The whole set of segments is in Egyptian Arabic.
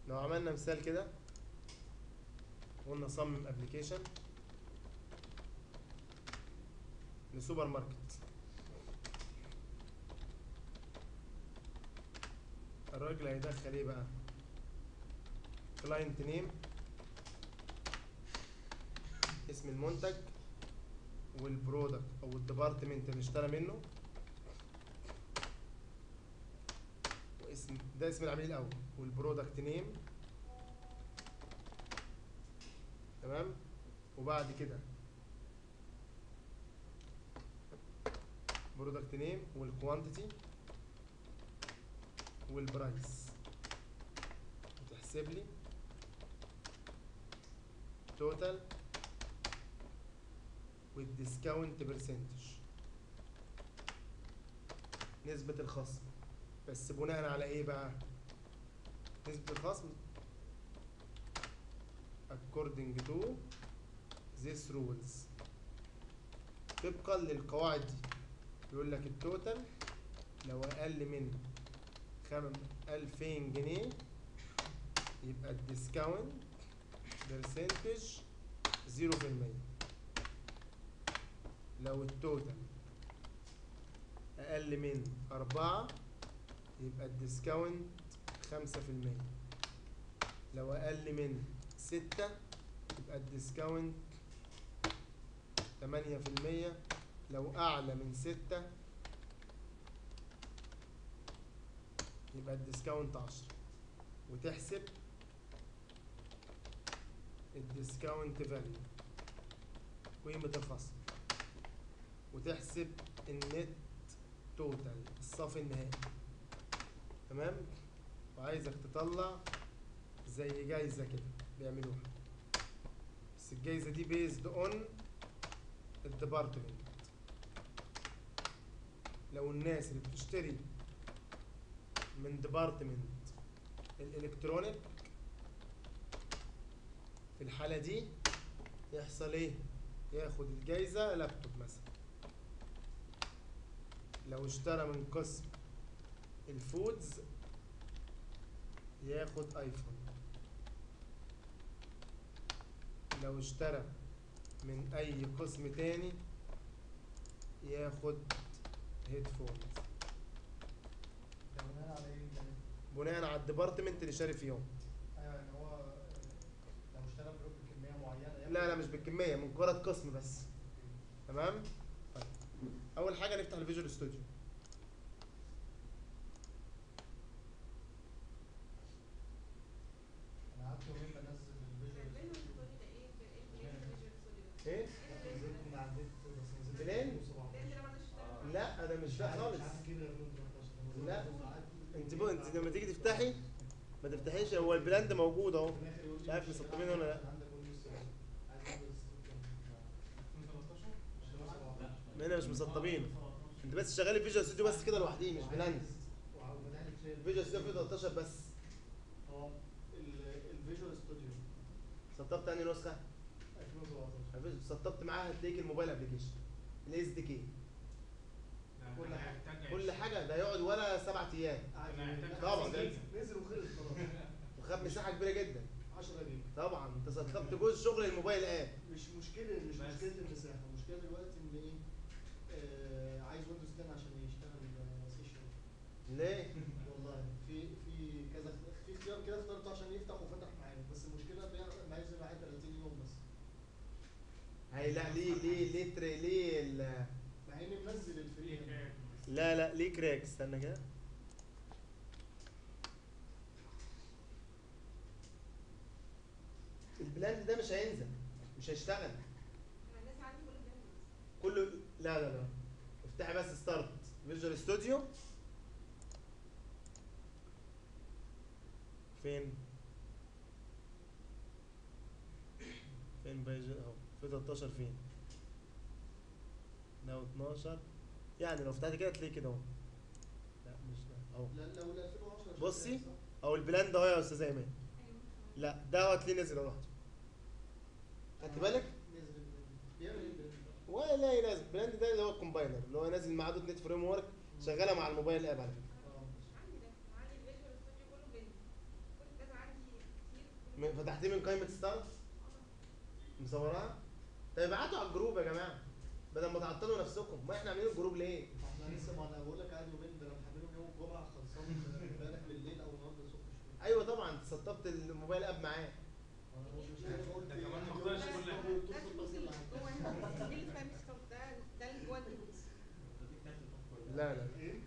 لو عملنا مثال كده قلنا صمم ابلكيشن لسوبر ماركت الراجل هيدخل ايه بقى كلاينت نيم اسم المنتج والبرودكت او الديبارتمنت اللي اشترى منه واسم ده اسم العميل الاول والبرودكت نيم تمام وبعد كده برودكت نيم والكوانتيتي والبرايس وتحسب لي توتال والديسكاونت برسنتج نسبة الخصم بس بناء على ايه بقى نسبة الخصم according to this rules طبقا للقواعد دي يقول لك التوتال لو اقل من خم 2000 جنيه يبقى الديسكاونت برسنتج 0% لو التوتال اقل من أربعة يبقى الديسكاونت خمسة في المية لو أقل من ستة يبقى الديسكاونت تمانية في المية لو أعلى من ستة يبقى الديسكاونت عشرة وتحسب الديسكاونت فاليو قيمة الخصم وتحسب النت توتال الصافي النهائي تمام وعايزك تطلع زي جايزة كده بيعملوها بس الجايزة دي بيزد اون الديبارتمنت لو الناس اللي بتشتري من ديبارتمنت الالكترونيك في الحالة دي يحصل ايه ياخد الجايزة لابتوب مثلا لو اشترى من قسم الفودز ياخد ايفون لو اشترى من اي قسم تاني ياخد هيدفونز ده بناء على ايه ده؟ بناء على الديبارتمنت اللي شاري فيهم ايوه ان هو لو اشترى بروك بكميه معينه ياخد- لا لا مش بالكمية من مجرد قسم بس تمام طيب اول حاجة نفتح الفيجوال ستوديو انا قعدت يومين بنزل الفيجوال ايه نزلت من على النت بس نزلت بلين؟ 2017. لا ده مش ده عارف- خالص مش عارف اجيب غير من 13. لا. نزلت قعدت انت يومين بقى انت بعد- لما تيجي تفتحي ما تفتحيش هو البراند موجود اهو في الآخر يقول لي مش عارف مش مسطبين هتلعب ولا لا. عشان عندك ويندوز 7. عايز اعمل ستور كام؟ 2013 2017 ما هنا مش مسطبين انت بس شغال فيجوال ستوديو بس كده لوحديه مش براند وفتح لي تريل فيجوال ستوديو فيه 13 بس هو ال- الفيجوال ستوديو سطبت انهي نسخه 2017 مفيش سطبت معاها هتلاقيك الموبايل ابلكيشن الاس دي كي كل حاجة. كل حاجه ده هيقعد ولا سبعة ايام قاعد أنا يومين. محتاج طبعا. نزل نزل وخلص خلاص وخد مساحه كبيره جدا 10 جيجا طبعا انت سطبت جزء شغل الموبايل اب مش مشكله مش بس. مشكله المساحه المشكله دلوقتي ان ايه آه عايز ويندوز 10 عشان يشتغل آه، سيشن ليه والله في في كذا في اختيار كده اخترته عشان يفتح وفتح معايا بس المشكله بيعمل عايز معايا 30 يوم بس هي لا ليه ليه ليه تري ليه ال- مع اني منزل الفري هنا. لا لا ليه كراك استنى كده البلاند ده مش هينزل مش هيشتغل كله لا لا لا افتحي بس ستارت فيجوال ستوديو فين فين بيجي اهو في 13 فين ده 12 يعني لو فتحت كده تلاقيه كده اهو لا مش ده اهو لا لو ال 2010 بصي. شغال، صح؟ او البلاند اهو يا استاذ ايمان لا ده هتلاقيه نزل لوحده خدت بالك نزل بيعمل ايه البرنامج ده؟ ولا لا ينزل البلاند ده اللي هو الكومبايلر اللي هو نازل مع دوت نت فريم ورك شغاله مع الموبايل اب على فكره اه مش عندي ده عندي الفيجوال ستوديو كله بنت كل كذا عندي فتحتيه من قائمه ستارت مصوراها طيب ابعتوا على الجروب يا جماعه بدل ما تعطلوا نفسكم ما احنا عاملين الجروب ليه احنا لسه ما انا بقول لك قاعد يومين ده انا محملهم يوم الجمعه خلصان امبارح بالليل او النهارده الصبح شويه ايوه طبعا سطبت الموبايل اب معاه انا مش عارف قلت ده إيه، كمان ما يعني اختارش يوم كل الصبح حاجة. قلت ده له الفلوس بس اللي اللي جوه عندي. دي اللي فاهم ستوب ده ده اللي جوه الفلوس لا لا ايه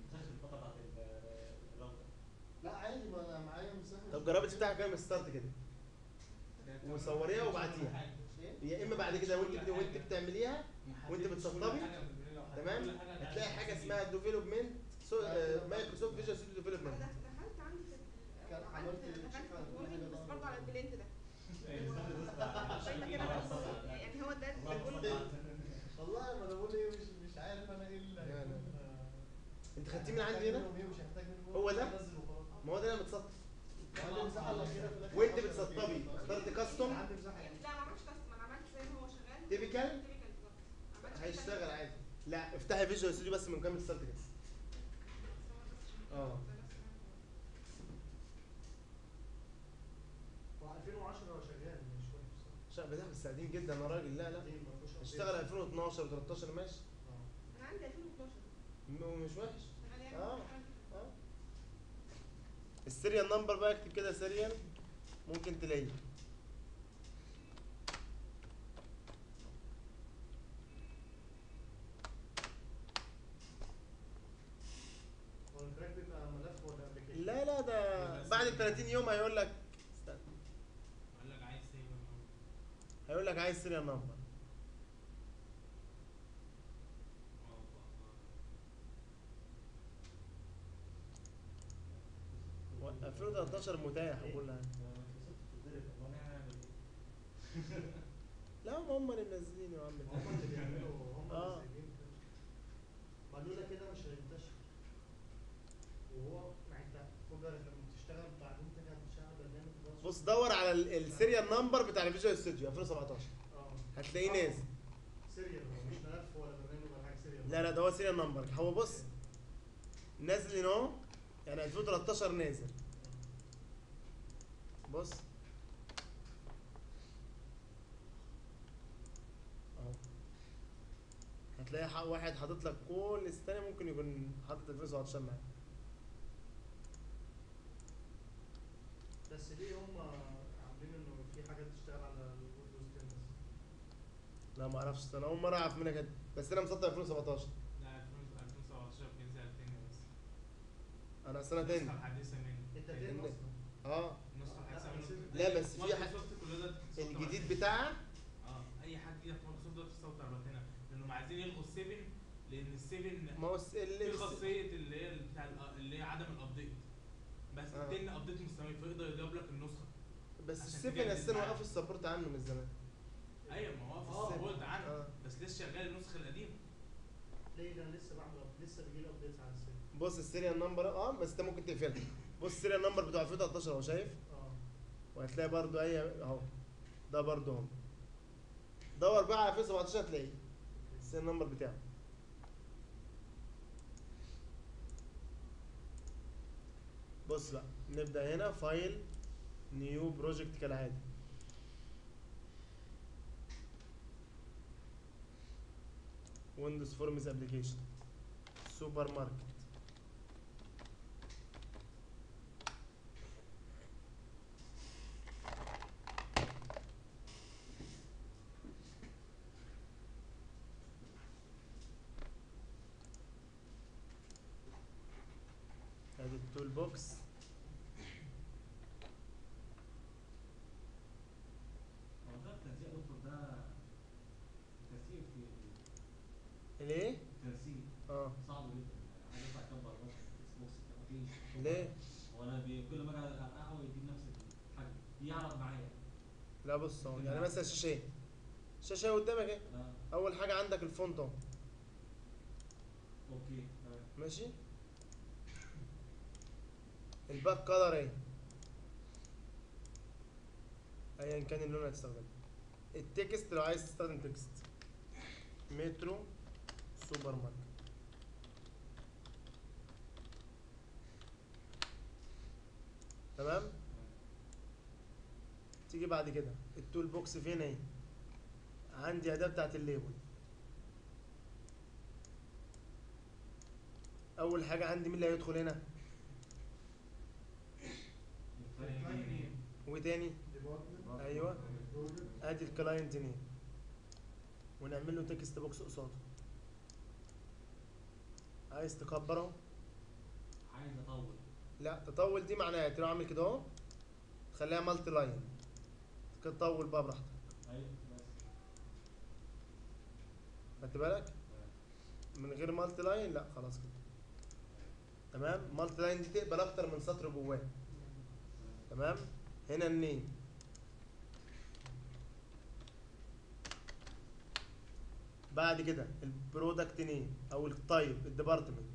لا عادي ما انا معايا مساحه طب جربي تفتحي قائمه ستارت كده وصوريها وابعتيها ايه يا اما بعد كده وانت وانت بتعمليها وانت بتسطبي تمام هتلاقي حاجه اسمها ديفلوبمنت مايكروسوفت فيجوال ستوديو انا ديفلوبمنت دخلت عندي في ال- كان عندي عملت في- دخلت تشيك في على كل الورنينج حاجة بس بقى. برضه على البلنت ده باينه كده بس يعني هو ده بيقول والله ما انا بقول ايه مش مش عارف انا ايه اللي لا، لا. هيكون، آه، انت خدتيه من عندي هنا هنحتاج منهم ايه ومش هنحتاج منهم هو إيه، ده؟ هنزل وخلاص. ما هو ده انا متسطب عندي مساحه الا كده في الآخر وانت عشرة بتسطبي جيجا. اخترت كاستوم عندي مساحه لا ما عملتش كاستم انا عملت زي ما هو شغال Typical؟ تيبيكال بالظبط عملت هيشتغل عادي لا افتحي فيجوال ستوديو بس من قائمه ستارت كده اه. هو 2010 شغال مش وحش صح؟ شغل بتاع بس قديم جدا يا راجل لا لا قديم، ما فيهوش update. اشتغل 2012 و13 ماشي آه. انا عندي 2012 م- ومش وحش شغال يعني اه. شغال كده. اه السيريال نمبر بقى اكتب كده سيريال ممكن تلاقيه هو التراك بيبقى ملف ولا ابلكيشن؟ لا لا ده بعد ال 30 يوم هيقول لك استنى قال لك عايز سيف هيقول لك عايز سيريال نمبر و- 2013 متاح وكل حاجه لا هم هم اللي منزلين يا عم هم اللي بيعملوا هم آه. اللي سايبين كده قالوا لك كده مش هينتشر وهو مع انت خد بالك لما تشتغل بعدين تاني هتشتغل برنامج خلاص. بص دور على ال- السيريال نمبر بتاع الفيجوال ستوديو 2017 اه هتلاقيه آه. نازل سيريال هو مش ملف ولا برنامج ولا حاجه سيريال لا لا ده هو سيريال نمبر هو بص نازل هنا اهو يعني 2013 نازل بص اهو هتلاقي ح- واحد حاطط لك كل الثانية ممكن يكون حاطط 2017 معاه بس ليه هم عاملين انه في حاجه تشتغل على الويندوز 10 بس؟ لا ما اعرفش انا اول مرة اعرف منها كده بس انا مسطب 2017 لا 2017 بينزل تاني بس انا سنة النسخة تاني الحديثة منه انت إن- فين اصلا؟ اه النسخة الحديثة لا، منه بس- لا، بس في ح- مايكروسوفت كلها دلوقتي بتستخدم الجديد على- بتاعها اه اي حد جديد في مايكروسوفت دلوقتي بتستخدم على هنا لانهم عايزين يلغوا السيفن لان السيفن ما هو الس- ال- في الس- خاصية اللي هي بتاع الأ- اللي هي عدم الابديت بس آه. التن ابديت مستمر فيقدر يجيب لك النسخة بس عشان السيفن تجدد اساسا معاه. وقفوا السبورت عنه من زمان ايوه ما هو آه. في السبورت عنه آه. بس لسه شغال النسخة القديمة ليه ده انا لسه بعمل أب- لسه بيجي لي ابديتس على السيريال بص السيريال نمبر اه بس انت ممكن تقفلها بص السيريال نمبر بتاع 2013 اهو شايف اه وهتلاقي برضو اي اهو ده برضو اهو دور بقى على 2017 هتلاقيه السيريال نمبر بتاعه بص بقى نبدأ هنا فايل نيو بروجكت كالعادة ويندوز فورمز ابلكيشن سوبر ماركت ادي التول بوكس هو ده التنسيق يا دكتور ده التنسيق في الايه التنسيق اه صعب جدا عايز يطلع كام برامج اكس بوكس مفيش ليه هو انا بي- كل ما اجي اقهوه يديني نفس الحجم يعرض معايا لا بص اهو يعني مثلا شاشه الشاشه قدامك اهي اه اول حاجه عندك الفونت اهو اوكي تمام ماشي الباك كلر اهي ايا كان اللون اللي هتستخدمه التكست لو عايز تستخدم تكست مترو سوبر ماركت تمام تيجي بعد كده التول بوكس فين اهي عندي اداه بتاعت الليبل اول حاجه عندي مين اللي هيدخل هنا وتاني ديبارتمنت ايوه بروجكت ادي الكلاينت نيم ونعمل له تكست بوكس قصاده عايز تكبره عايز اطول لا تطول دي معناها تروح عامل كده اهو تخليها مالتي لاين كده تطول بقى براحتك ايوه بس خدت بالك من غير مالتي لاين لا خلاص كده تمام مالتي لاين دي تقبل اكتر من سطر جواه تمام هنا النيم بعد كده البرودكت نيم او التايب الديبارتمنت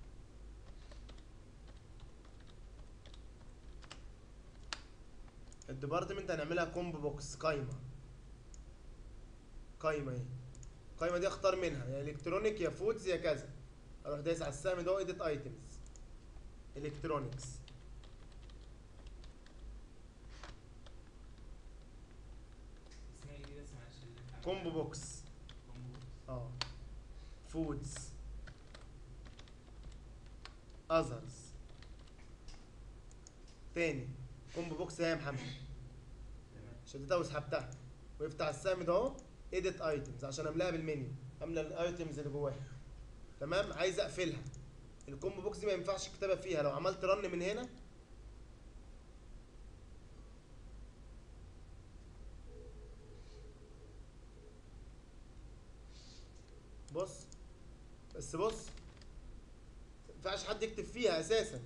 الديبارتمنت هنعملها كومب بوكس قايمه قايمه اهي القايمه دي اختار منها يا الكترونيك يا فودز يا كذا اروح دايس على السهم ده ايديت ايتمز الكترونكس اسمها ايه دي بس معلش اللي انت كومبو عاملها؟ بوكس كومبو بوكس. اه فودز اذرز تاني كومبو بوكس اهي يا محمد تمام شدتها وسحبتها ويفتح السهم ده اهو ايديت ايتمز عشان املاها بالمنيو املى الايتمز اللي جواها تمام عايز اقفلها الكومبو بوكس دي ما ينفعش كتابه فيها لو عملت رن من هنا بص بس بص ما ينفعش حد يكتب فيها اساسا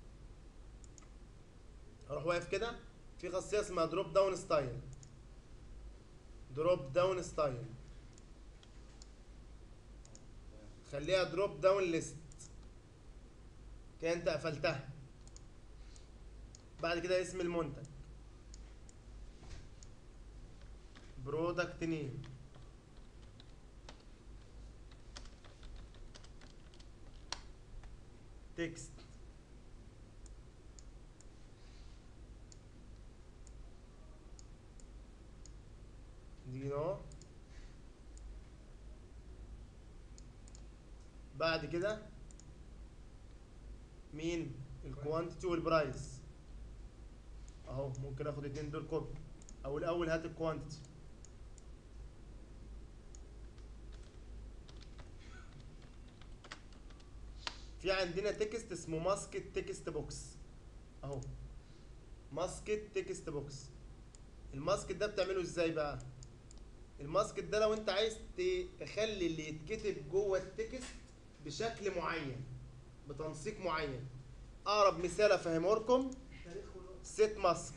اروح واقف كده في خاصيه اسمها دروب داون ستايل دروب داون ستايل خليها دروب داون ليست كده انت قفلتها بعد كده اسم المنتج برودكت نيم تكست دي اهو بعد كده مين الكوانتيتي والبرايس اهو ممكن اخد اتنين دول كوبي او الاول هات الكوانتيتي في عندنا تكست اسمه ماسكت تكست بوكس اهو ماسكت تكست بوكس الماسكت ده بتعمله ازاي بقى الماسكت ده لو انت عايز تخلي اللي يتكتب جوه التكست بشكل معين بتنسيق معين اقرب مثال افهمه لكم تاريخ والوقت سيت ماسك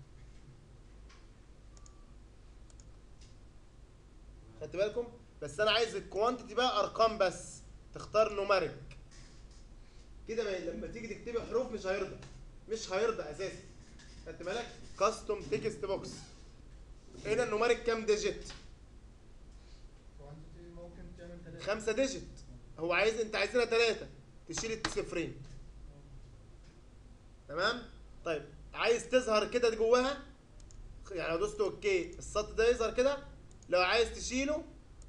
خدت بالكم بس انا عايز الكوانتيتي بقى ارقام بس تختار نوميريك كده ما- لما تيجي تكتبي حروف مش هيرضى مش هيرضى اساسا خدت بالك كاستوم تكست بوكس هنا النوميريك كام ديجيت كوانتيتي ممكن تعمل ثلاثة خمسة ديجيت هو عايز انت عايزينها ثلاثة تشيل الصفرين تمام طيب عايز تظهر كده جواها يعني لو دوست اوكي السطر ده يظهر كده لو عايز تشيله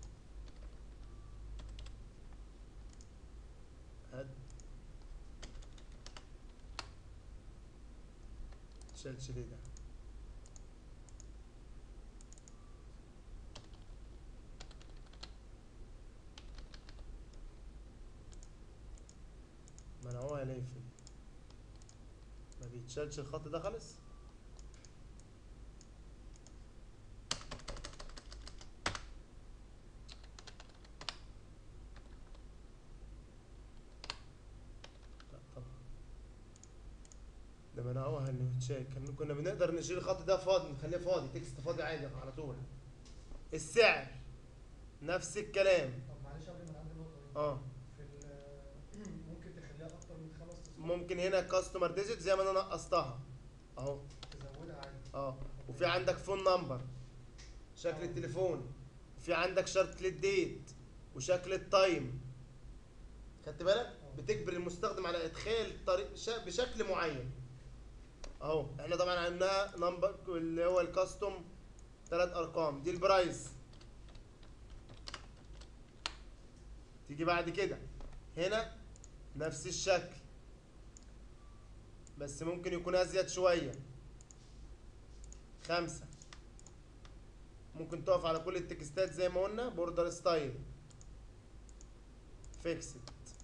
هات شيلش ليه ده ما انا هو هيقفل ما بيتشالش الخط ده خالص لا طبعا ده ما انا هو هنتشال كان كنا بنقدر نشيل الخط ده فاضي نخليه فاضي تكست فاضي عادي على طول السعر نفس الكلام طب معلش قبل ما نعدي النقطة دي اه في ال ممكن تخليها أكتر من خمس أصفار ممكن هنا كاستمر ديجيت زي ما انا نقصتها اهو تزودها عادي اه وفي عندك فون نمبر شكل التليفون وفي عندك شكل الديت وشكل التايم خدت بالك بتجبر المستخدم على ادخال طريق ش- بشكل معين اهو احنا طبعا عملناها نمبر اللي هو الكاستوم ثلاث ارقام دي البرايس تيجي بعد كده هنا نفس الشكل بس ممكن يكون ازيد شويه خمسة ممكن تقف على كل التكستات زي ما قلنا بوردر ستايل فيكسد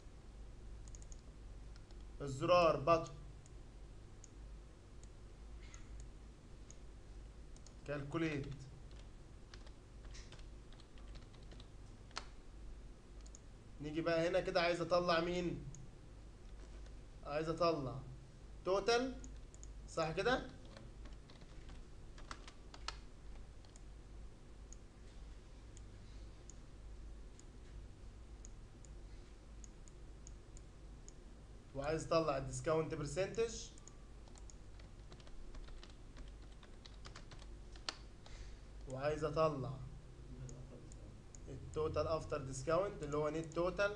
الزرار بطن كالكوليت نيجي بقى هنا كده عايز اطلع مين عايز اطلع توتال صح كده وعايز اطلع الديسكاونت برسنتج وعايز اطلع التوتال افتر ديسكاونت اللي هو نت توتال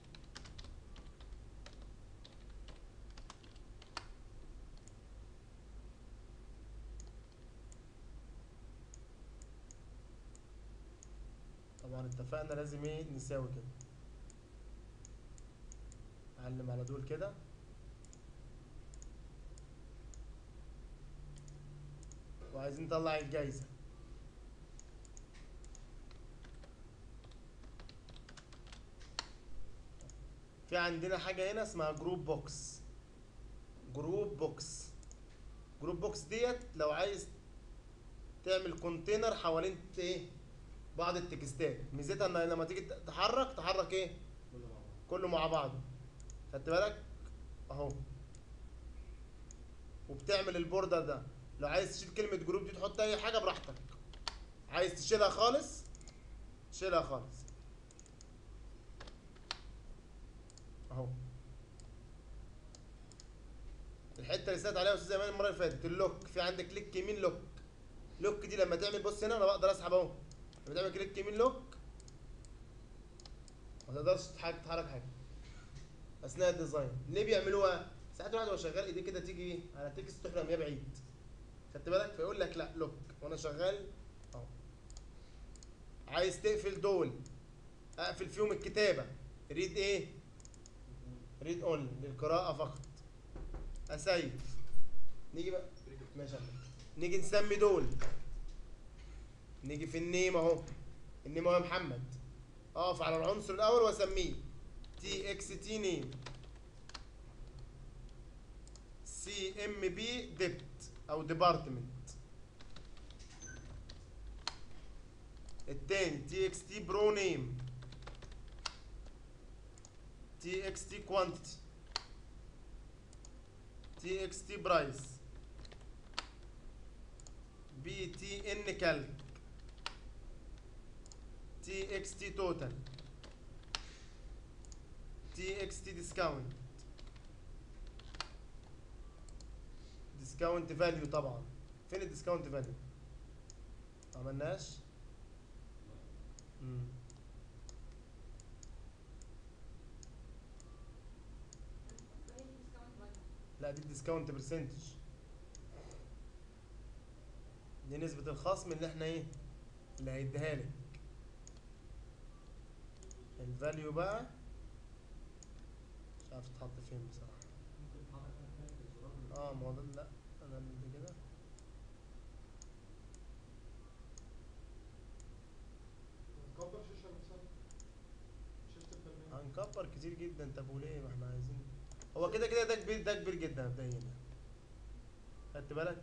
طبعا اتفقنا لازم ايه نساوي كده علم على دول كده وعايزين نطلع الجايزة في عندنا حاجة هنا اسمها جروب بوكس جروب بوكس جروب بوكس ديت لو عايز تعمل كونتينر حوالين ايه بعض التكستات ميزتها ان لما تيجي تحرك تحرك ايه كله مع بعضه خدت بالك اهو وبتعمل البوردر ده لو عايز تشيل كلمة جروب دي تحط اي حاجة براحتك عايز تشيلها خالص شيلها خالص اهو الحته اللي سالت عليها يا استاذ ايمان المره اللي فاتت اللوك في عندك كليك يمين لوك لوك دي لما تعمل بص هنا انا بقدر اسحب اهو لما تعمل كليك يمين لوك ما تقدرش تتحرك تتحرك حاجه اثناء الديزاين ليه بيعملوها ساعات الواحد وهو شغال ايديه كده تيجي ايه على تكست تروح رميها بعيد خدت بالك فيقول لك لا لوك وانا شغال اهو عايز تقفل دول اقفل فيهم الكتابه ريد ايه ريد اون للقراءه فقط اسيف نيجي بقى ماشي يا عم. نيجي نسمي دول نيجي في النيم اهو النيم اهو يا محمد اقف على العنصر الاول واسميه تي اكس تي نيم سي ام بي ديبت او ديبارتمنت التاني تي اكس تي برو نيم تي اكس تي كوانتيتي تي اكس تي برايس بي تي ان كالك تي اكس تي توتال تي اكس تي ديسكاونت ديسكاونت فاليو طبعا فين الديسكاونت فاليو عملناش مم. لا دي الديسكاونت برسنتج دي نسبة الخصم اللي احنا ايه اللي هيديها لك الفاليو بقى مش عارف تتحط فين بصراحة ممكن تحرك اي حاجه في الزرار من اه ما هو ده لا انا اعمل دي كده نكبر الشاشة نفسها شاشة البرنامج هنكبر كتير جدا طب وليه ما احنا عايزين هو كده كده ده كبير ده كبير جدا مبدئيا يعني خدت بالك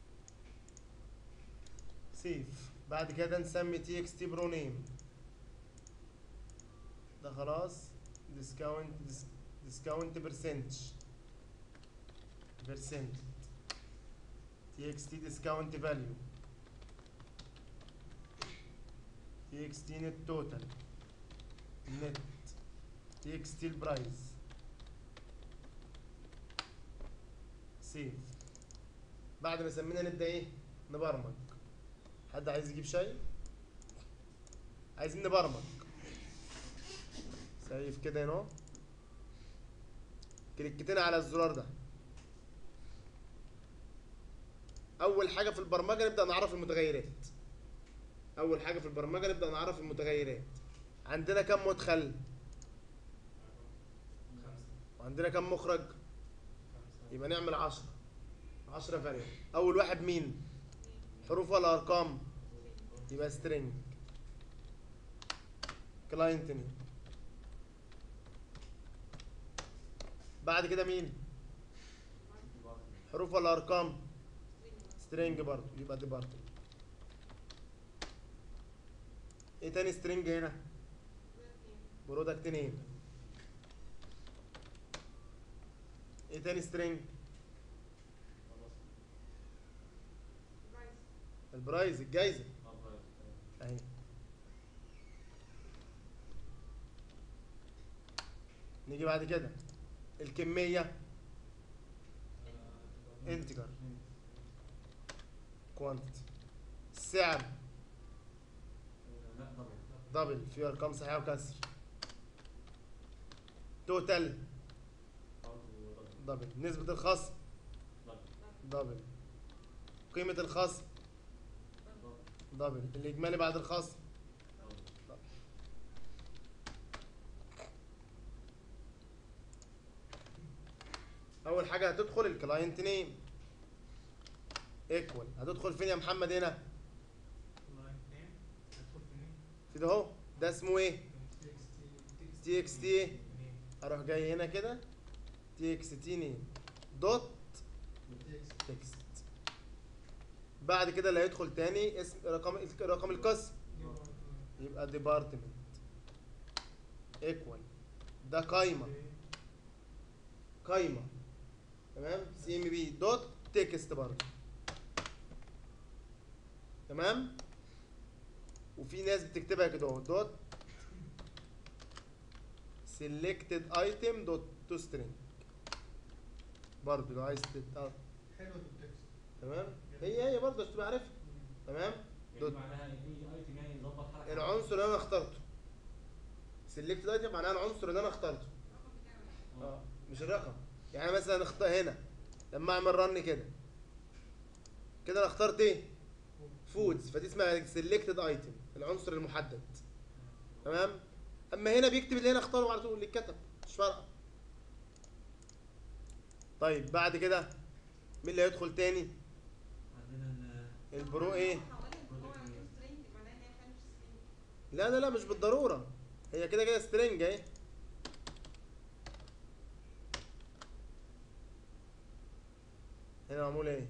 سيف بعد كده نسمي تي اكس تي برو نيم ده خلاص ديسكاونت ديسكاونت برسنتج برسنت تي اكس تي ديسكاونت فاليو تي اكس تي نت توتال نت تي اكس تي البرايس سيف بعد ما سمينا نبدا ايه نبرمج حد عايز يجيب شاي عايزين نبرمج سيف كده هنا اهو. كليكتين على الزرار ده اول حاجه في البرمجه نبدا نعرف المتغيرات اول حاجه في البرمجه نبدا نعرف المتغيرات عندنا كم مدخل خمسة وعندنا كم مخرج خمسة يبقى نعمل 10 10 فاريبل اول واحد مين حروف ولا ارقام يبقى string كلاينت نيم بعد كده مين حروف ولا ارقام string برضه يبقى department ايه تاني string هنا برودكت نيم ايه تاني string البرايز الجايزه اهي نيجي بعد كده الكميه انتجر كوانتيتي السعر لا طبعا دبل في ارقام صحيحه وكسر توتال برضه دبل نسبه الخصم دبل قيمه الخصم دبل الاجمالي بعد الخصم اول حاجه هتدخل الكلاينت نيم ايكوال هتدخل فين يا محمد هنا كلاينت نيم هتدخل في مين؟ في ده اهو ده اسمه ايه تي اكس تي نيم اروح جاي هنا كده تي اكس تي نيم دوت تكست بعد كده اللي هيدخل تاني اسم رقم رقم القسم يبقى ديبارتمنت ايكوال ده قايمه قايمه تمام سي ام بي دوت تكست برضه تمام وفي ناس بتكتبها كده اهو دوت selected item دوت تو string برضه لو عايز تت... آه. حلوه التكست تمام هي هي برضه عشان تبقى عارفها تمام يعني دوت. معناها ان في ايتم يعني يظبط حالك العنصر اللي انا اخترته selected item معناها العنصر اللي انا اخترته اه مش الرقم يعني مثلا اختار هنا لما اعمل رن كده كده انا اخترت ايه فودز فدي اسمها سيلكتد ايتم العنصر المحدد تمام اما هنا بيكتب اللي هنا اختاره على طول اللي اتكتب مش فارقه طيب بعد كده مين اللي هيدخل تاني عندنا ال- البرو ايه لا لا لا مش بالضروره هي كده كده سترينج اهي هنا معمول ايه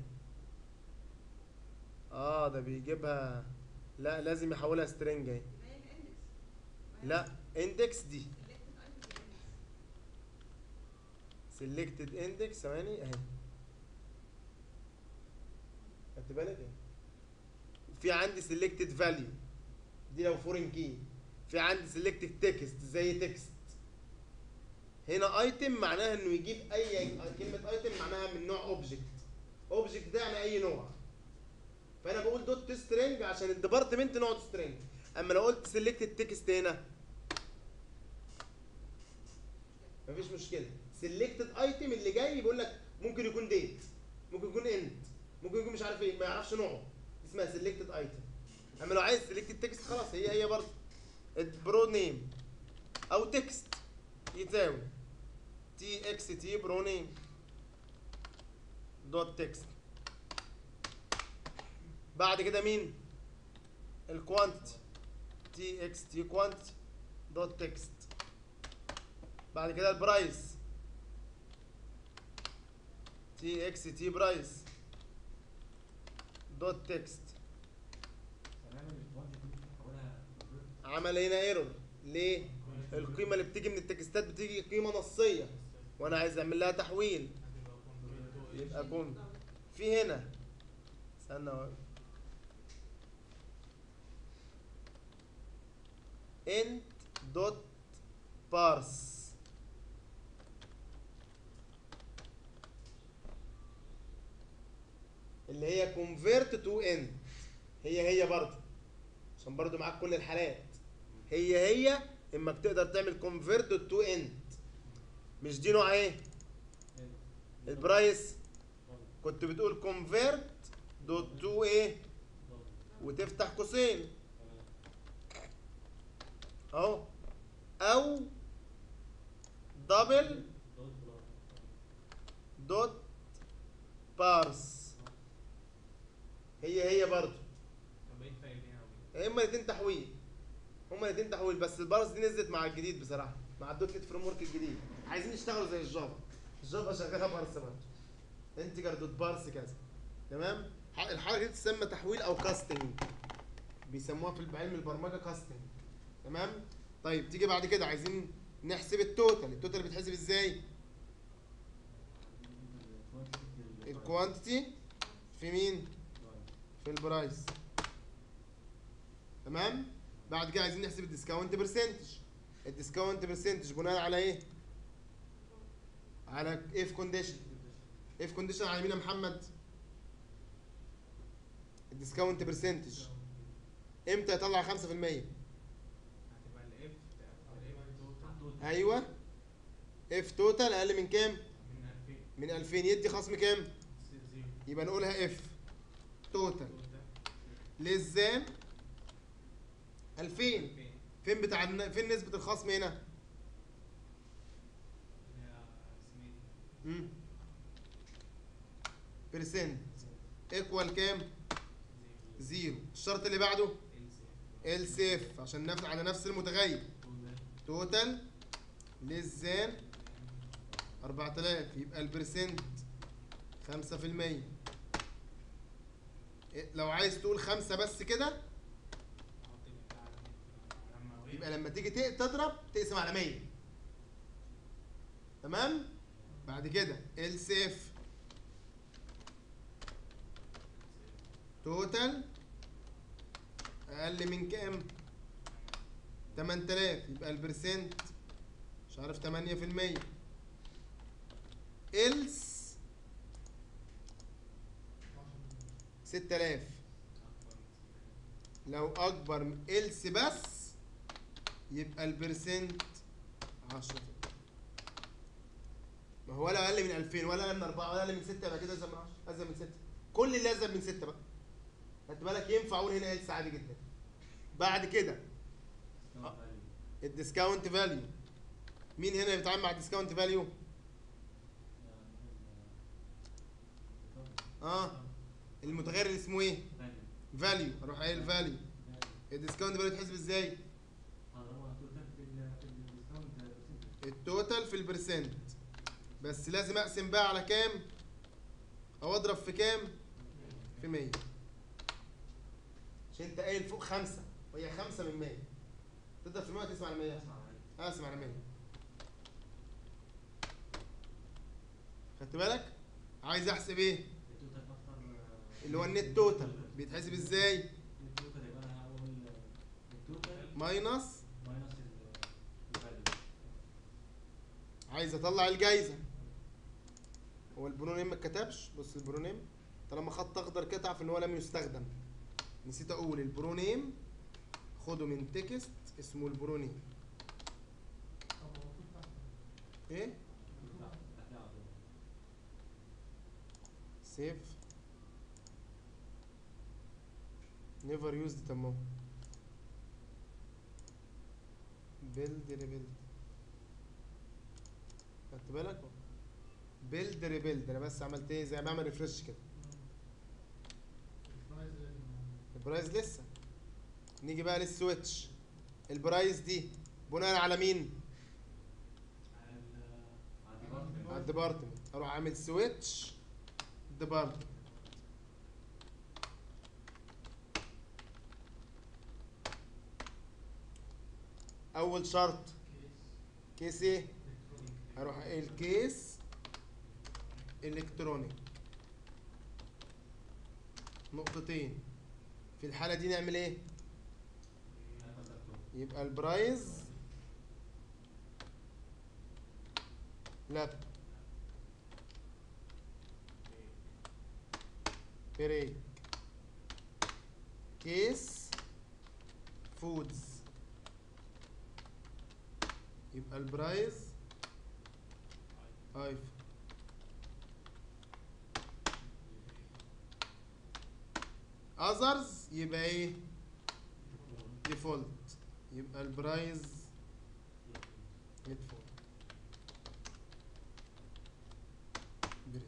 اه ده بيجيبها لا لازم يحولها سترينج اهي لا اندكس دي سيلكتد اندكس ثواني اهي خدت بالك اهي في عندي سيلكتد فاليو دي لو فورين كي في عندي سيلكتد تكست زي تكست هنا ايتم معناها انه يجيب اي كلمه ايتم معناها من نوع اوبجكت اوبجكت ده يعني اي نوع فانا بقول دوت سترينج عشان الديبارتمنت نوع سترينج اما لو قلت سيلكتد تكست هنا مفيش مشكله سيلكتد ايتم اللي جاي بيقول لك ممكن يكون ديت ممكن يكون اند ممكن يكون مش عارف ايه ما يعرفش نوعه اسمها سيلكتد ايتم اما لو عايز سيلكتد تكست خلاص هي هي برضه برو نيم او تكست يساوي تي اكس تي برو نيم دوت تكست بعد كده مين الكوانتيتي تي اكس تي كوانتيتي دوت تكست بعد كده البرايس تي اكس تي برايس دوت تكست تمام الكوانتيتي دي بتحولها عمل هنا ايرور ليه القيمه اللي بتيجي من التكستات بتيجي قيمه نصيه وانا عايز اعمل لها تحويل يبقى كون في هنا استنى اهو. int دوت بارس اللي هي convert to int هي هي برضه عشان برضه معاك كل الحالات هي هي اما بتقدر تعمل convert to int مش دي نوع ايه البرايس كنت بتقول convert دوت تو ايه وتفتح قوسين اهو او دبل دوت بارس هي هي برضو طب ايه الفرق بينها وبين هما الاثنين تحويل هما الاثنين تحويل بس البارس دي نزلت مع الجديد بصراحه مع الدوت نت فريم ورك الجديد عايزين يشتغلوا زي الجافا الجافا شغاله بارس برضه انتجر دوت بارس كذا تمام ح- الحركه دي تسمى تحويل او كاستنج بيسموها في علم البرمجه كاستنج تمام طيب تيجي بعد كده عايزين نحسب التوتال التوتال بيتحسب ازاي الكوانتيتي في مين في البرايس تمام بعد كده عايزين نحسب الديسكاونت برسنتج الديسكاونت برسنتج بناء على ايه على اف كونديشن اف كونديشن على مين يا محمد الديسكاونت برسنتج امتى يطلع 5% هتبقى الاف الاف توتال ايوه اف توتال اقل من كام من 2000 من 2000 يدي خصم كام زيرو يبقى نقولها اف توتال توتال ليس ذان 2000 2000 فين بتاع الن- فين نسبة الخصم هنا؟ اللي هي اسمها ايه امم بيرسنت ايكوال كام؟ زيرو زيرو الشرط اللي بعده ال ال سيف عشان نفس على نفس المتغير توتال ليس ذان 4000 يبقى البرسنت 5% إيه، لو عايز تقول خمسة بس كده يبقى لما تيجي ت- تضرب تقسم على 100 تمام بعد كده ال سيف توتال اقل من كام 8000 يبقى البرسنت مش عارف 8% إلس 6000 لو اكبر من إلس بس يبقى البرسنت 10 ما هو ولا اقل من 2000 ولا اقل من 4 ولا اقل من 6 يبقى كده ازيد من 10 ازيد من 6 كل اللي ازيد من 6 بقى خدت بالك ينفع اقول هنا إلس عادي جدا بعد كده الديسكاونت فاليو مين هنا بيتعامل مع الديسكاونت فاليو اه المتغير اللي اسمه ايه فاليو اروح قايل فاليو الديسكاونت فاليو تحسب ازاي التوتال في البرسنت بس لازم اقسم بقى على كام او اضرب في كام في 100 عشان انت قايل فوق خمسة وهي خمسة من 100 تضرب في 100 تسمع على 100 اقسم على 100 خدت بالك عايز احسب ايه اللي هو النت توتال بيتحسب ازاي ماينس عايز اطلع الجايزه هو البرونيم ما اتكتبش بص البرونيم طالما خط اخضر كده تعرف ان هو لم يستخدم نسيت اقول البرونيم خده من تكست اسمه البرونيم ايه سيف نيفر يوزد تمام بيلد ريبيلد خدت بالك بيلد ريبيلد انا بس عملت ايه زي ما بعمل ريفرش كده البرايز لسه نيجي بقى للسويتش البرايز دي بناء على مين على الديبارتمنت اروح اعمل سويتش ديبارتمنت اول شرط كيس ايه هروح قايل كيس الكترونيك نقطتين في الحالة دي نعمل ايه يبقى البرايز لاب بريك كيس فودز يبقى البرايز ايفون اذرز يبقى ايه ديفولت يبقى البرايز هيدفون بريك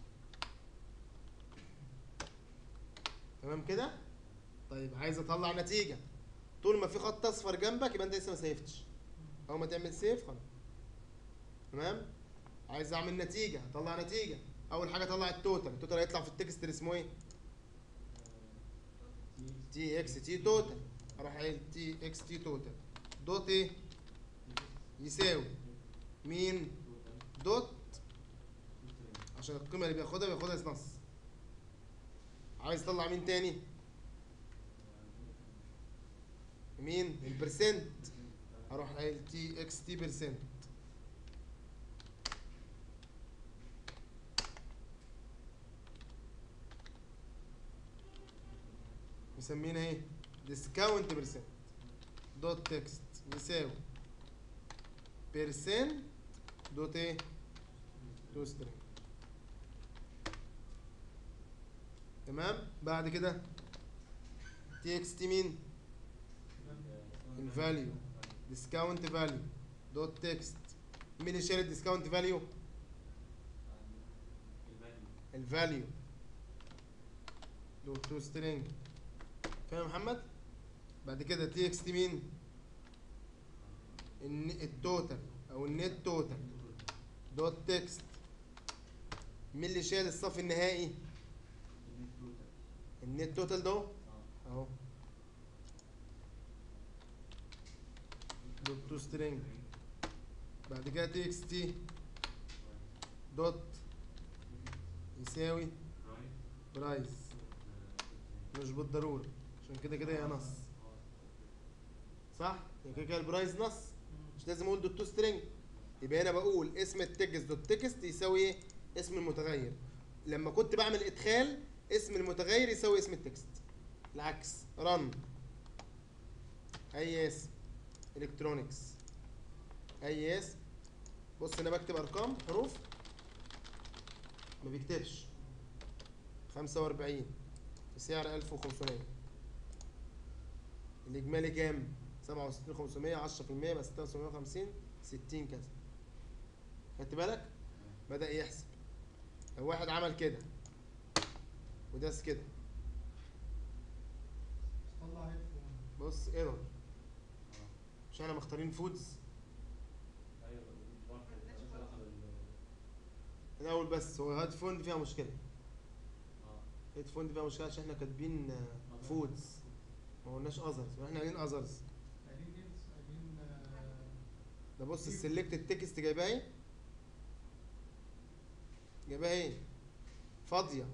تمام كده طيب عايز اطلع نتيجه طول ما في خط اصفر جنبك يبقى انت لسه ما سيفتش اول ما تعمل سيف خلاص تمام عايز اعمل نتيجه اطلع نتيجه اول حاجه اطلع التوتال التوتال هيطلع في التكست اللي اسمه ايه تي اكس تي توتال اروح قايل تي اكس تي توتال دوت ايه يساوي مين دوت عشان القيمه اللي بياخدها بياخدها نص عايز اطلع مين تاني مين البرسنت هروح قايل تي اكس تي برسنت مسمينها ايه ديسكاونت برسنت دوت تكست يساوي بيرسنت دوت ايه دوت سترينج تمام بعد كده تي اكس تي مين الفاليو ديسكاونت فاليو دوت تكست مين اللي شايل الديسكاونت فاليو الفاليو دوت تو سترينج فاهم يا محمد بعد كده تي اكس تي مين الن- التوتال او النت توتال دوت تكست مين اللي شايل الصف النهائي النت توتال ده اهو دوت تو سترينج بعد كده تي اكس تي دوت يساوي برايس مش بالضرورة عشان كده كده هي نص صح؟ يعني كده كده البرايس نص مش لازم اقول دوت تو سترينج يبقى هنا بقول اسم التكست دوت تكست يساوي ايه؟ اسم المتغير لما كنت بعمل ادخال اسم المتغير يساوي اسم التكست العكس رن اي اسم الكترونكس اي اسم بص انا بكتب ارقام حروف ما بيكتبش 45 بسعر 1500 الاجمالي كام 67500 10% يبقى 6750 60 كذا خدت بالك بدأ يحسب لو واحد عمل كده وداس كده طلع هيدفون بص ايرور مش احنا مختارين فودز الاول بس هو هيدفون دي فيها مشكله هيدفون دي فيها مشكله عشان احنا كاتبين فودز ما قلناش اذرز واحنا قايلين اذرز قايلين ايه قايلين آه، ده بص السلكت التكست جايبها ايه جايبها ايه فاضيه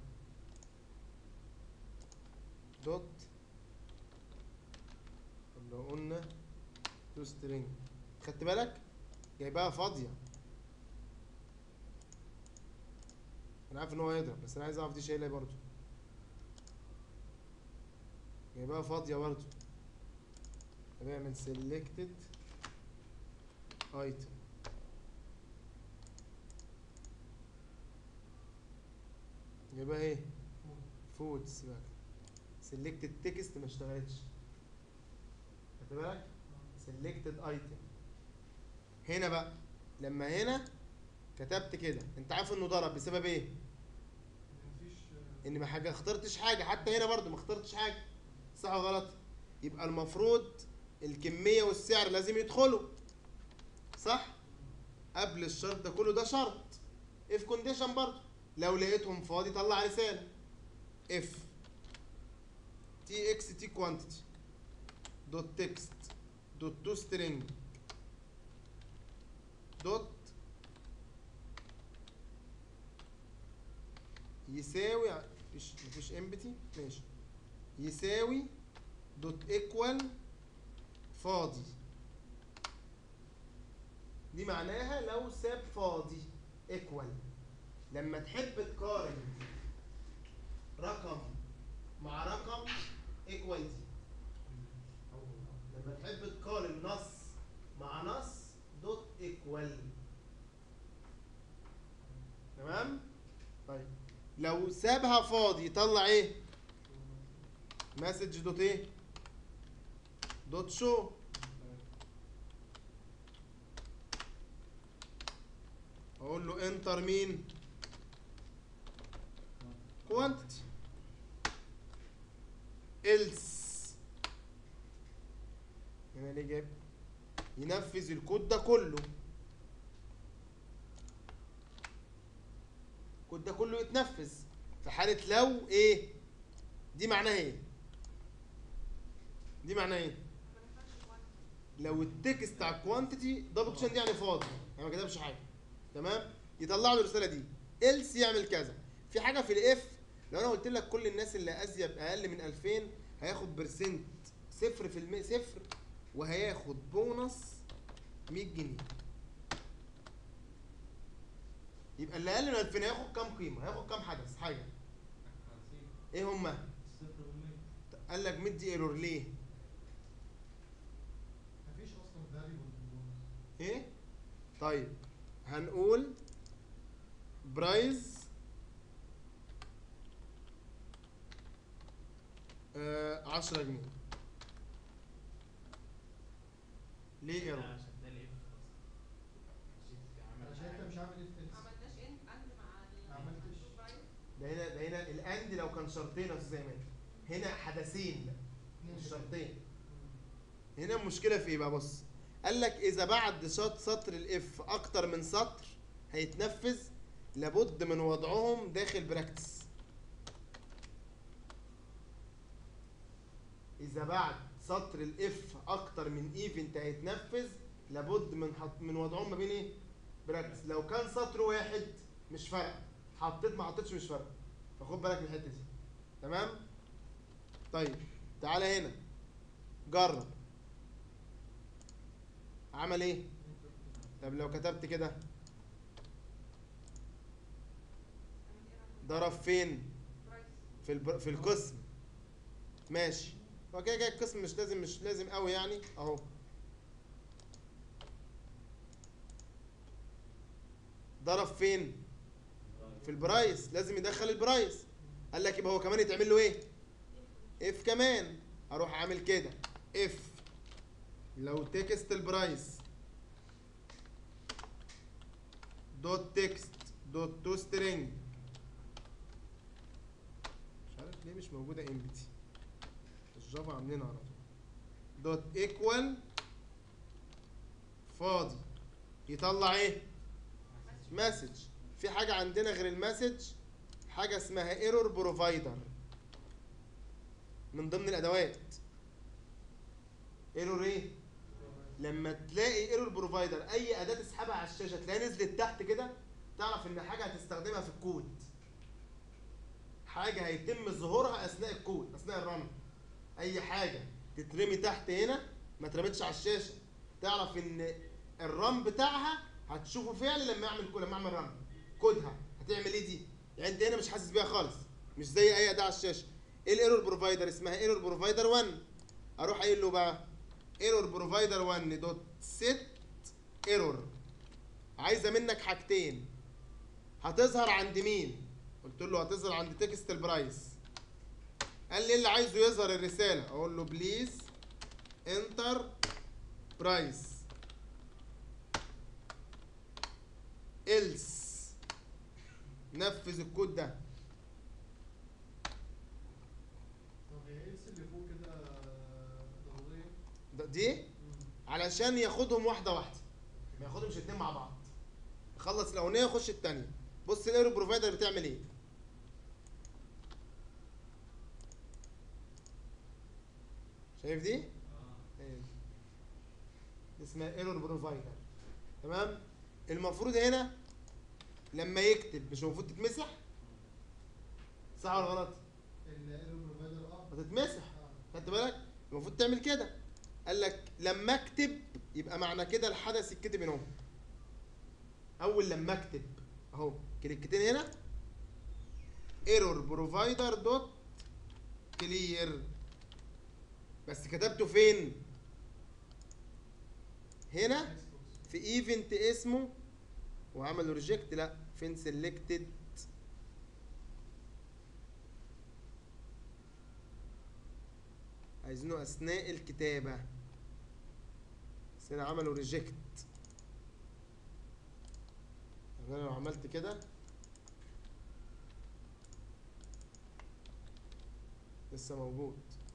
دوت طب لو قلنا تو سترينج خدت بالك جايبها فاضيه انا عارف ان هو هيضرب بس انا عايز اعرف دي شايلها إيه برضه جايبها فاضيه برضه بعمل selected item يبقى ايه فودز بقى selected text ما اشتغلتش خدت بالك selected item هنا بقى لما هنا كتبت كده انت عارف انه ضرب بسبب ايه مفيش آه، ان ما حاجه اخترتش حاجه حتى هنا برضو ما اخترتش حاجه صح ولا غلط يبقى المفروض الكميه والسعر لازم يدخلوا صح قبل الشرط ده كله ده شرط اف كونديشن برضو لو لقيتهم فاضي طلع رساله اف تي اكس تي كوانتيتي دوت تكست دوت تو سترينج دوت يساوي ع- مفيش مفيش امبتي ماشي يساوي دوت ايكوال فاضي دي معناها لو ساب فاضي ايكوال لما تحب تقارن رقم مع رقم ايكوال دي لما تحب تقارن نص مع نص دوت ايكوال تمام طيب لو سابها فاضي يطلع ايه مسج دوت ايه دوت شو اقول له انتر مين كوانتيتي else هنا ليه جايب ينفذ الكود ده كله الكود ده كله يتنفذ في حالة لو ايه دي معناها ايه دي معناها ايه ما ينفعش one. لو التكست بتاع الكوانتيتي دبل كوشن دي يعني فاضي يعني ما كتبش حاجه تمام يطلع له الرساله دي else يعمل كذا في حاجه في الاف لو انا قلت لك كل الناس اللي ازيد اقل من 2000 هياخد برسنت صفر في المية صفر وهياخد بونص 100 جنيه يبقى اللي اقل من 2000 هياخد كام قيمه هياخد كام حدث حاجه ايه هما صفر والمية قال لك مدي ايرور ليه مفيش اصلا فاريبل ايه طيب هنقول برايز آه عشرة جنيه ليه ايرور عشان ده الاف عشان انت مش عامل اف ما عملناش ان اند مع ال ما عملتش. مع البرايس. ده هنا ده هنا الاند لو كان شرطين يا استاذ ايمن هنا حدثين مش شرطين هنا المشكله في ايه بقى بص قال لك اذا بعد شط سطر الاف اكتر من سطر هيتنفذ لابد من وضعهم داخل براكتس اذا بعد سطر الاف اكتر من ايفنت هيتنفذ لابد من حط من وضعهم ما بين ايه براكتس لو كان سطر واحد مش فارقه حطيت ما حطيتش مش فارقه فخد بالك من الحته دي تمام طيب تعالى هنا جرب عمل ايه طب لو كتبت كده عملت error. ضرب فين برايس. في البر... في القسم ماشي هو كده كده القسم مش لازم مش لازم قوي يعني اهو ضرب فين في البرايس لازم يدخل البرايس قال لك يبقى هو كمان يتعمل له ايه اف كمان اروح عامل كده اف لو تكست البرايس دوت تكست دوت تو سترينج مش عارف ليه مش موجوده امبتي الجافا عاملينها على طول دوت ايكوال فاضي يطلع ايه مسج في حاجه عندنا غير المسج حاجه اسمها ايرور بروفايدر من ضمن الادوات ايرور ايه لما تلاقي ايرور بروفايدر اي اداه تسحبها على الشاشه تلاقيها نزلت تحت كده تعرف ان حاجه هتستخدمها في الكود حاجه هيتم ظهورها اثناء الكود اثناء الرن اي حاجه تترمي تحت هنا ما اترمتش على الشاشه تعرف ان الرن بتاعها هتشوفه فعلا لما اعمل لما اعمل رن كودها هتعمل ايه دي يعني انت هنا مش حاسس بيها خالص مش زي اي اداه على الشاشه ايه الايرور بروفايدر اسمها ايرور بروفايدر 1 اروح قايل له بقى ايرور بروفايدر 1 دوت سيت ايرور عايزه منك حاجتين هتظهر عند مين قلت له هتظهر عند تكست البرايس قال لي اللي عايزه يظهر الرساله اقول له بليز انتر برايس else نفذ الكود ده طب هي ايه اللي فوق كده ضروريه ده- دي علشان ياخدهم واحده واحده ما ياخدهمش اتنين مع بعض يخلص الاولانيه يخش الثانيه بص الايرو بروفايدر بتعمل ايه شايف دي اه ايه دي اسمها ايرور بروفايدر تمام المفروض هنا لما يكتب مش المفروض تتمسح صح ولا غلط الايرور بروفايدر اه هتتمسح آه. خدت بالك المفروض تعمل كده قال لك لما اكتب يبقى معنى كده الحدث يتكتب هنا اهو اول لما اكتب اهو كليكتين هنا ايرور بروفايدر دوت كلير بس كتبته فين هنا في ايفنت اسمه وعملوا ريجكت لا فين سيلكتد عايزينه اثناء الكتابه بس هنا عملوا ريجكت انا لو عملت كده لسه موجود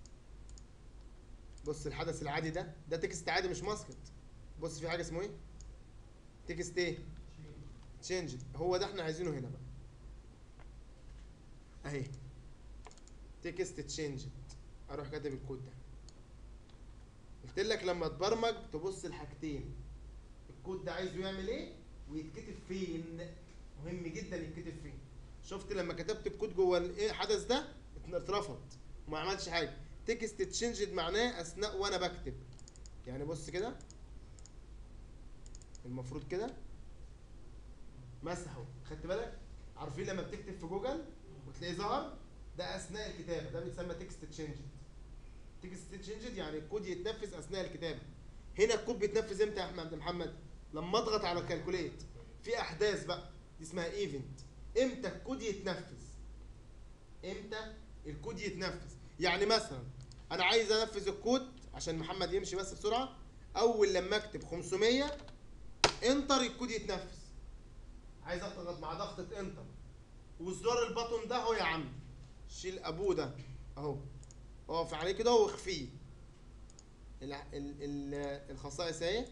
بص الحدث العادي ده ده تكست عادي مش ماسكت بص في حاجه اسمه ايه تكست ايه تشينج هو ده احنا عايزينه هنا بقى اهي تكست تشينج اروح كاتب الكود ده قلت لك لما تبرمج تبص الحاجتين الكود ده عايزه يعمل ايه ويتكتب فين مهم جدا يتكتب فين شفت لما كتبت الكود جوه الايه الحدث ده اترفض وما عملش حاجه تكست تشينجد معناه اثناء وانا بكتب يعني بص كده المفروض كده مسحه خدت بالك عارفين لما بتكتب في جوجل وتلاقيه ظهر ده اثناء الكتابه ده بيتسمى تكست تشينجد تكست تشينجد يعني الكود يتنفذ اثناء الكتابه هنا الكود بيتنفذ امتى يا احمد محمد لما اضغط على كالكوليت في احداث بقى دي اسمها ايفنت امتى الكود يتنفذ امتى الكود يتنفذ يعني مثلا انا عايز انفذ الكود عشان محمد يمشي بس بسرعه اول لما اكتب 500 انتر الكود يتنفذ عايز اضغط مع ضغطه انتر وزرار البطن ده اهو يا عم شيل ابوه ده اهو اقف عليه كده واخفيه ال- ال- ال- الخصائص اهي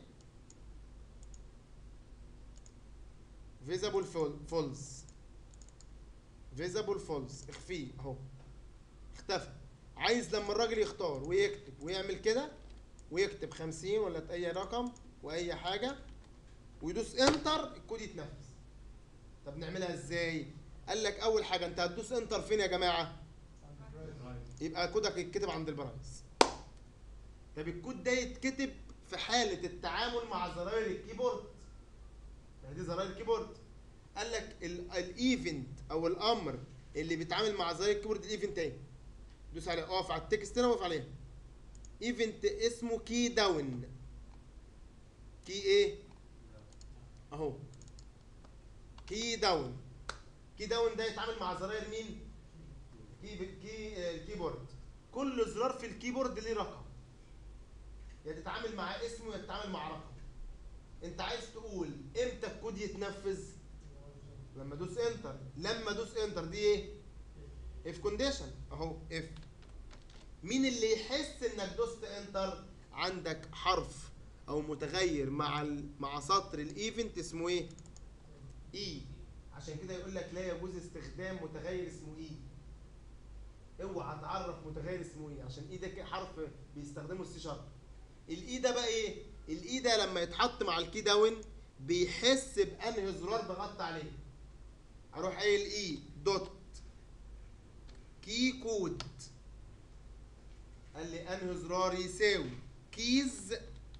فيزابل فولس فيزابل فولس اخفيه اهو اختفى عايز لما الراجل يختار ويكتب ويعمل كده ويكتب 50 ولا اي رقم واي حاجه ويدوس انتر الكود يتنفذ طب نعملها ازاي قال لك اول حاجه انت هتدوس انتر فين يا جماعه يبقى كودك يتكتب عند البرايس طب الكود ده يتكتب في حاله التعامل مع زراير الكيبورد يعني دي زراير الكيبورد قال لك الايفنت او الامر اللي بيتعامل مع زراير الكيبورد الايفنت ايه دوس عليه اقف على التكست هنا واقف عليها ايفنت اسمه كي داون كي ايه اهو كي داون كي داون ده يتعامل مع زراير مين كي كي آه، الكيبورد كل زرار في الكيبورد ليه رقم يا تتعامل مع اسمه يا تتعامل مع رقم انت عايز تقول امتى الكود يتنفذ لما ادوس انتر لما ادوس انتر دي ايه اف كونديشن اهو اف مين اللي يحس انك دوست انتر عندك حرف او متغير مع ال... مع سطر الايفنت اسمه ايه اي عشان كده يقول لك لا يجوز استخدام متغير اسمه اي اوعى تعرف متغير اسمه ايه عشان اي ده ك- حرف بيستخدمه السي شارب الاي ده بقى ايه الاي ده لما يتحط مع الكي داون بيحس بانهي زرار ضغطت عليه اروح قايل اي دوت كي كود قال لي انهي زرار يساوي كيز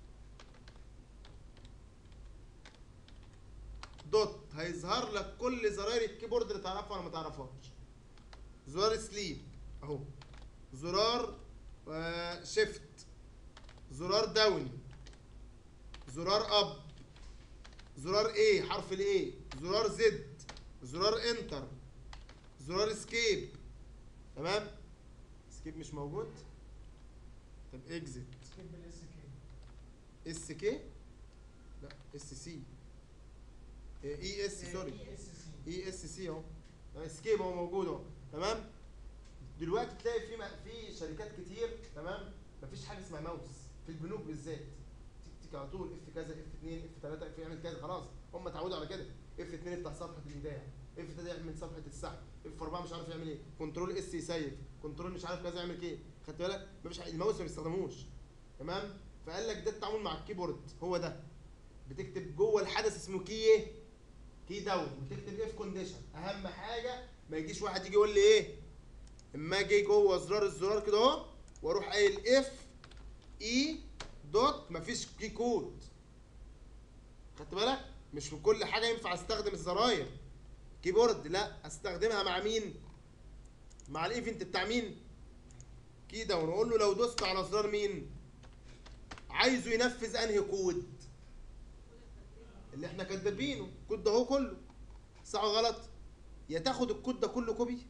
دوت هيظهر لك كل زراير الكيبورد اللي تعرفها ولا ما تعرفهاش زرار سليب اهو زرار شيفت زرار داون زرار اب زرار ايه حرف الايه زرار زد زرار انتر زرار اسكيب تمام اسكيب مش موجود طب اكزit سكيب بالاس كي اس كي لا اس سي اي اس سوري اس سي اي اس سي اهو اسكيب اهو موجود اهو تمام دلوقتي تلاقي في م- في شركات كتير تمام مفيش حاجه اسمها ماوس في البنوك بالذات تك تك على طول اف كذا اف 2 اف 3 اف يعمل كذا خلاص هم اتعودوا على كده اف 2 يفتح صفحه الايداع اف 3 يعمل صفحه السحب اف 4 مش عارف يعمل ايه كنترول اس يسيف كنترول مش عارف كذا يعمل ايه خدت بالك مفيش حاجة- الماوس ما بيستخدموش تمام فقال لك ده التعامل مع الكيبورد هو ده بتكتب جوه الحدث اسمه كي ايه كي داون وتكتب اف كونديشن اهم حاجه ما يجيش واحد يجي يقول لي ايه اما اجي جوه زرار الزرار كده اهو واروح قايل اف اي دوت مفيش كي كود خدت بالك مش في كل حاجه ينفع استخدم الزراير كيبورد لا استخدمها مع مين مع الايفنت بتاع مين كي داون واقول له لو دوست على زرار مين عايزه ينفذ انهي كود اللي احنا كاتبينه الكود ده هو كله صح ولا غلط يا تاخد الكود ده كله كوبي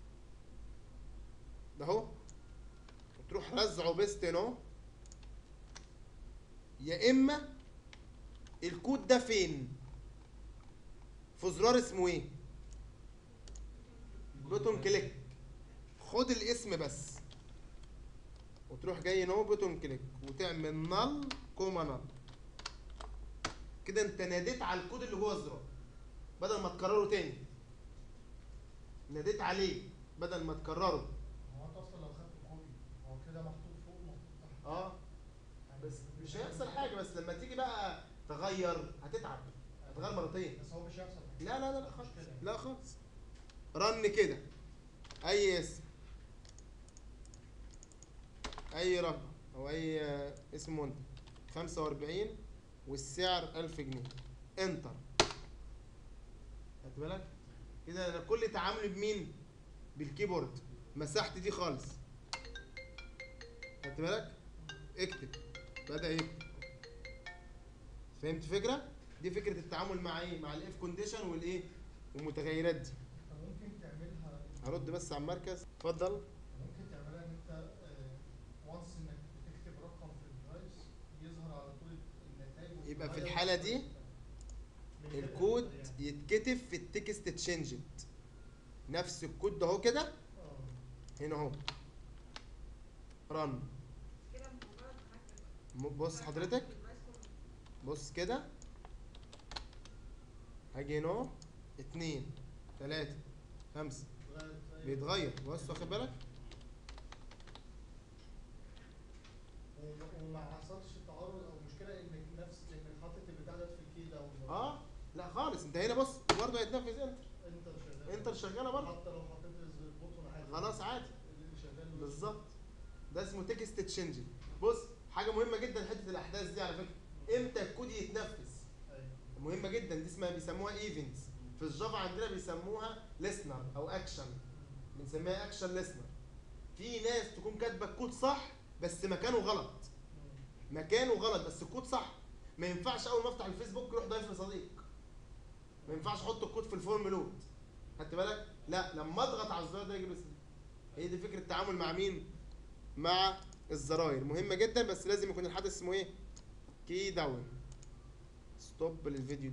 ده اهو وتروح رزعه بيست هنا اهو. يا اما الكود ده فين في زرار اسمه ايه بوتون كليك خد الاسم بس وتروح جاي هنا اهو بوتون كليك وتعمل نل كوما نل كده انت ناديت على الكود اللي جوه الزرار بدل ما تكرره تاني ناديت عليه بدل ما تكرره هو انت اصلا لو خدت كوبي هو كده محطوط فوق ومحطوط تحت اه يعني بس مش هيحصل حاجه بس لما تيجي بقى تغير هتتعب هتغير مرتين بس هو مش هيحصل حاجه لا لا لا لا مش خالص كده. لا خالص رن كده اي اسم اي رقم او اي آه، اسم منتج 45 والسعر 1000 جنيه انتر خدت بالك كده انا كل تعاملي بمين بالكيبورد مسحت دي خالص خدت بالك اكتب بدا يكتب فهمت فكره دي فكره التعامل مع ايه مع الاف كونديشن والايه والمتغيرات دي طب ممكن تعملها هرد بس على المركز اتفضل ممكن تعملها ان انت وانس انك بتكتب رقم في الديفايس يظهر على طول النتائج يبقى في وتتغير الحالة دي من غير الكود ما يعني. يتكتب في التكست تشينجت نفس الكود ده اهو كده اه هنا اهو رن كده مجرد حاجة م- بص حضرتك بص كده هاجي هنا اهو اتنين تلاتة خمسة اتغير في أي- بيتغير بص واخد بالك وما- وما حصلش تعارض او مشكله انك نفس انك حاطط البتاع ده في الكي ده اه لا خالص انت هنا بص برضه هيتنفذ انتر انتر شغال انتر شغالة برضه حتى لو حطيت البوتون عادي خلاص عادي اللي شغال بس. بالظبط ده اسمه تكست تشينجنج بص حاجه مهمه جدا حته الاحداث دي على فكره امتى الكود يتنفذ أيوة. مهمه جدا دي اسمها بيسموها ايفنتس في الجافا عندنا بيسموها ليسنر او اكشن بنسميها اكشن ليسنر في ناس تكون كاتبه الكود صح بس مكانه غلط مكانه غلط بس الكود صح ما ينفعش اول ما افتح الفيسبوك يروح ضايف لي صديق ما ينفعش احط الكود في الفورم لود خدت بالك لا لما اضغط على الزرار ده يجيب لي صديق هي دي فكره التعامل مع مين مع الزراير مهمه جدا بس لازم يكون الحدث اسمه ايه كي داون ستوب للفيديو